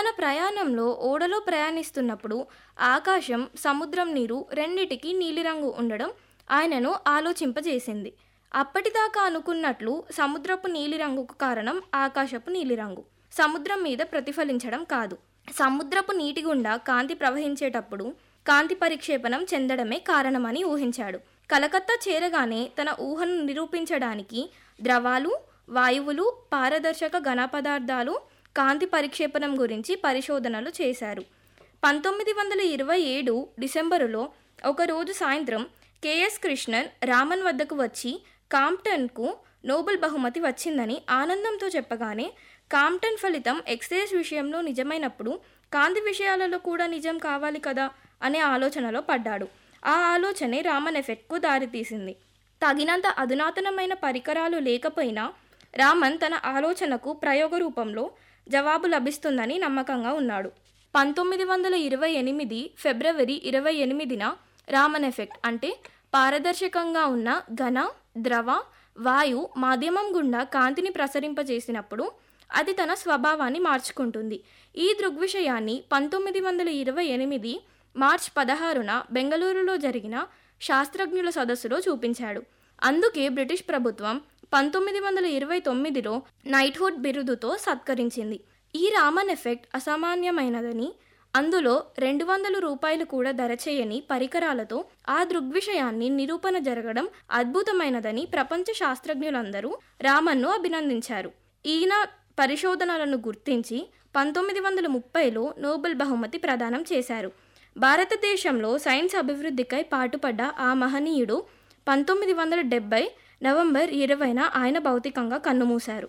ప్రయాణంలో ఓడలో ప్రయాణిస్తున్నప్పుడు ఆకాశం సముద్రం నీరు రెండిటికి నీలిరంగు ఉండడం ఆయనను ఆలోచింపజేసింది అప్పటిదాకా అనుకున్నట్లు సముద్రపు నీలిరంగుకు కారణం ఆకాశపు నీలిరంగు సముద్రం మీద ప్రతిఫలించడం కాదు సముద్రపు నీటి గుండా కాంతి ప్రవహించేటప్పుడు కాంతి పరిక్షేపణం చెందడమే కారణమని ఊహించాడు కలకత్తా చేరగానే తన ఊహను నిరూపించడానికి ద్రవాలు వాయువులు పారదర్శక ఘన పదార్థాలు కాంతి పరిక్షేపణం గురించి పరిశోధనలు చేశారు పంతొమ్మిది వందల ఇరవై ఏడు డిసెంబరులో ఒకరోజు సాయంత్రం కెఎస్ కృష్ణన్ రామన్ వద్దకు వచ్చి కాంప్టన్కు నోబెల్ బహుమతి వచ్చిందని ఆనందంతో చెప్పగానే కాంప్టన్ ఫలితం ఎక్స్రేస్ విషయంలో నిజమైనప్పుడు కాంతి విషయాలలో కూడా నిజం కావాలి కదా అనే ఆలోచనలో పడ్డాడు ఆ ఆలోచనే రామన్ ఎఫెక్ట్కు దారితీసింది తగినంత అధునాతనమైన పరికరాలు లేకపోయినా రామన్ తన ఆలోచనకు ప్రయోగ రూపంలో జవాబు లభిస్తుందని నమ్మకంగా ఉన్నాడు పంతొమ్మిది వందల ఇరవై ఎనిమిది ఫిబ్రవరి ఇరవై ఎనిమిదిన రామన్ ఎఫెక్ట్ అంటే పారదర్శకంగా ఉన్న ఘన ద్రవ వాయు మాధ్యమం గుండా కాంతిని ప్రసరింపజేసినప్పుడు అది తన స్వభావాన్ని మార్చుకుంటుంది ఈ దృగ్విషయాన్ని పంతొమ్మిది వందల ఇరవై ఎనిమిది మార్చ్ పదహారున బెంగళూరులో జరిగిన శాస్త్రజ్ఞుల సదస్సులో చూపించాడు అందుకే బ్రిటిష్ ప్రభుత్వం పంతొమ్మిది వందల ఇరవై తొమ్మిదిలో నైట్హుడ్ బిరుదుతో సత్కరించింది ఈ రామన్ ఎఫెక్ట్ అసామాన్యమైనదని అందులో రెండు వందల రూపాయలు కూడా ధర చేయని పరికరాలతో ఆ దృగ్విషయాన్ని నిరూపణ జరగడం అద్భుతమైనదని ప్రపంచ శాస్త్రజ్ఞులందరూ రామన్ను అభినందించారు ఈయన పరిశోధనలను గుర్తించి పంతొమ్మిది వందల ముప్పైలో నోబెల్ బహుమతి ప్రదానం చేశారు భారతదేశంలో సైన్స్ అభివృద్ధికై పాటుపడ్డ ఆ మహనీయుడు పంతొమ్మిది వందల డెబ్బై నవంబర్ ఇరవైన ఆయన భౌతికంగా కన్నుమూశారు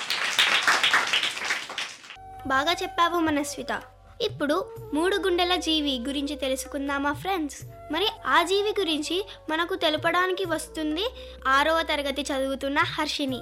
బాగా చెప్పావు మనస్విత ఇప్పుడు మూడు గుండెల జీవి గురించి తెలుసుకుందామా ఫ్రెండ్స్ మరి ఆ జీవి గురించి మనకు తెలుపడానికి వస్తుంది ఆరవ తరగతి చదువుతున్న హర్షిని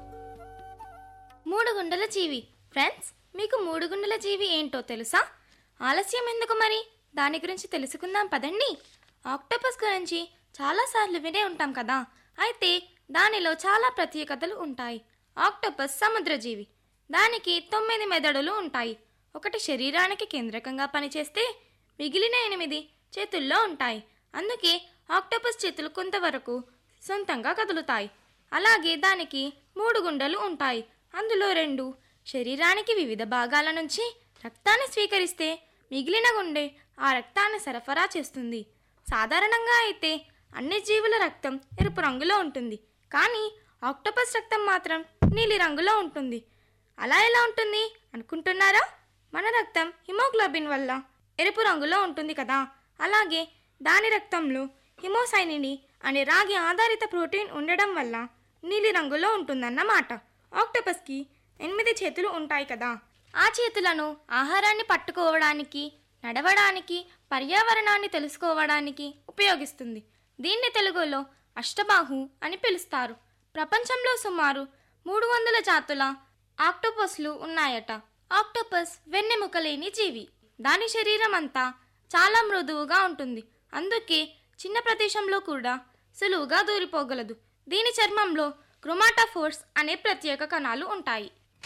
మూడు గుండెల జీవి ఫ్రెండ్స్ మీకు మూడు గుండెల జీవి ఏంటో తెలుసా ఆలస్యం ఎందుకు మరి దాని గురించి తెలుసుకుందాం పదండి ఆక్టోపస్ గురించి చాలాసార్లు వినే ఉంటాం కదా అయితే దానిలో చాలా ప్రత్యేకతలు ఉంటాయి ఆక్టోపస్ సముద్రజీవి దానికి తొమ్మిది మెదడులు ఉంటాయి ఒకటి శరీరానికి కేంద్రకంగా పనిచేస్తే మిగిలిన ఎనిమిది చేతుల్లో ఉంటాయి అందుకే ఆక్టోపస్ చేతులు కొంతవరకు సొంతంగా కదులుతాయి అలాగే దానికి మూడు గుండెలు ఉంటాయి అందులో రెండు శరీరానికి వివిధ భాగాల నుంచి రక్తాన్ని స్వీకరిస్తే మిగిలిన గుండె ఆ రక్తాన్ని సరఫరా చేస్తుంది సాధారణంగా అయితే అన్ని జీవుల రక్తం ఎరుపు రంగులో ఉంటుంది కానీ ఆక్టోపస్ రక్తం మాత్రం నీలి రంగులో ఉంటుంది అలా ఎలా ఉంటుంది అనుకుంటున్నారా మన రక్తం హిమోగ్లోబిన్ వల్ల ఎరుపు రంగులో ఉంటుంది కదా అలాగే దాని రక్తంలో హిమోసైనిని అనే రాగి ఆధారిత ప్రోటీన్ ఉండడం వల్ల నీలి రంగులో ఉంటుందన్నమాట ఆక్టోపస్కి ఎనిమిది చేతులు ఉంటాయి కదా ఆ చేతులను ఆహారాన్ని పట్టుకోవడానికి నడవడానికి పర్యావరణాన్ని తెలుసుకోవడానికి ఉపయోగిస్తుంది దీన్ని తెలుగులో అష్టబాహు అని పిలుస్తారు ప్రపంచంలో సుమారు మూడు వందల జాతుల ఆక్టోపస్లు ఉన్నాయట ఆక్టోపస్ వెన్నెముక లేని జీవి దాని శరీరం అంతా చాలా మృదువుగా ఉంటుంది అందుకే చిన్న ప్రదేశంలో కూడా సులువుగా దూరిపోగలదు దీని చర్మంలో క్రోమాటోఫోర్స్ అనే ప్రత్యేక కణాలు ఉంటాయి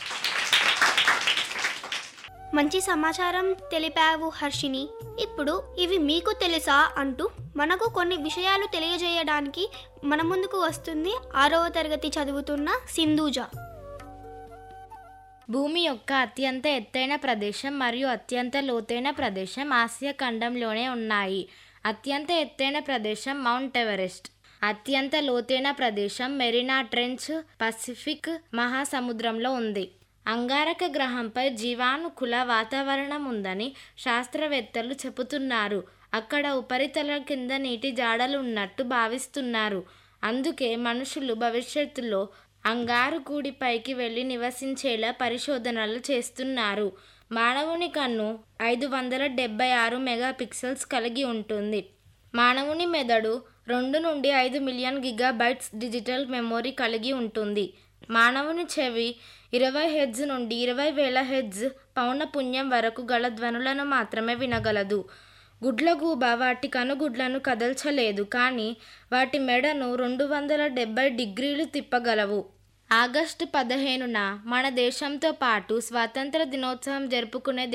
మంచి సమాచారం తెలిపావు హర్షిని ఇప్పుడు ఇవి మీకు తెలుసా అంటూ మనకు కొన్ని విషయాలు తెలియజేయడానికి మన ముందుకు వస్తుంది ఆరవ తరగతి చదువుతున్న సింధూజ భూమి యొక్క అత్యంత ఎత్తైన ప్రదేశం మరియు అత్యంత లోతైన ప్రదేశం ఆసియా ఖండంలోనే ఉన్నాయి అత్యంత ఎత్తైన ప్రదేశం మౌంట్ ఎవరెస్ట్ అత్యంత లోతైన ప్రదేశం మెరీనా ట్రెంచ్ పసిఫిక్ మహాసముద్రంలో ఉంది అంగారక గ్రహంపై జీవానుకుల వాతావరణం ఉందని శాస్త్రవేత్తలు చెబుతున్నారు అక్కడ ఉపరితలం కింద నీటి జాడలు ఉన్నట్టు భావిస్తున్నారు అందుకే మనుషులు భవిష్యత్తులో అంగారు గూడిపైకి వెళ్ళి నివసించేలా పరిశోధనలు చేస్తున్నారు మానవుని కన్ను ఐదు వందల డెబ్బై ఆరు మెగా పిక్సెల్స్ కలిగి ఉంటుంది మానవుని మెదడు రెండు నుండి ఐదు మిలియన్ గిగాబైట్స్ డిజిటల్ మెమొరీ కలిగి ఉంటుంది మానవుని చెవి ఇరవై హెడ్జ్ నుండి ఇరవై వేల హెడ్జ్ పౌనపుణ్యం వరకు గల ధ్వనులను మాత్రమే వినగలదు గుడ్లగూబ వాటి కనుగుడ్లను కదల్చలేదు కానీ వాటి మెడను రెండు వందల డెబ్బై డిగ్రీలు తిప్పగలవు ఆగస్టు పదిహేనున మన దేశంతో పాటు స్వాతంత్ర దినోత్సవం జరుపుకునే